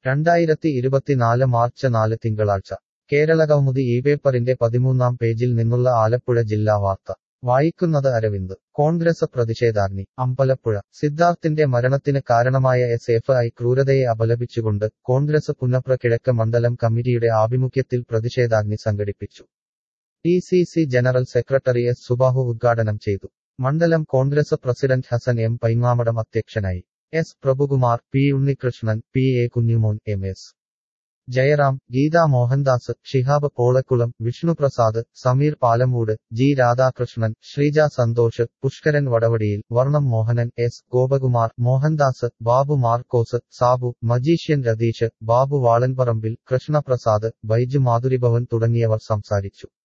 രണ്ടായിരത്തി ഇരുപത്തിനാല് മാർച്ച് നാല് തിങ്കളാഴ്ച കേരളകൗമുദി ഈ പേപ്പറിന്റെ പതിമൂന്നാം പേജിൽ നിന്നുള്ള ആലപ്പുഴ ജില്ലാ വാർത്ത വായിക്കുന്നത് അരവിന്ദ് കോൺഗ്രസ് പ്രതിഷേധാഗ്നി അമ്പലപ്പുഴ സിദ്ധാർത്ഥിന്റെ മരണത്തിന് കാരണമായ എസ് എഫ് ഐ ക്രൂരതയെ അപലപിച്ചുകൊണ്ട് കോൺഗ്രസ് പുന്നപ്ര കിഴക്ക് മണ്ഡലം കമ്മിറ്റിയുടെ ആഭിമുഖ്യത്തിൽ പ്രതിഷേധാഗ്നി സംഘടിപ്പിച്ചു D C C general secretary S Subahu ഉദ്ഘാടനം ചെയ്തു മണ്ഡലം Congress president Hasan M Paingamadam അധ്യക്ഷനായി S Prabhukumar P Unnikrishnan P A Kunjumon M S Jayaram Geetha Mohandas Shihab Polakkulam Vishnuprasad Sameer Palamoodu G Radhakrishnan Sreeja Santhosh Pushkaran Vadavadiyil Varnam Mohanan S Gopakumar Mohandas Babu Markose Sabu magician Ratheesh Babu Valanparambil Krishnaprasad Baiju മാധുരിഭവൻ തുടങ്ങിയവർ സംസാരിച്ചു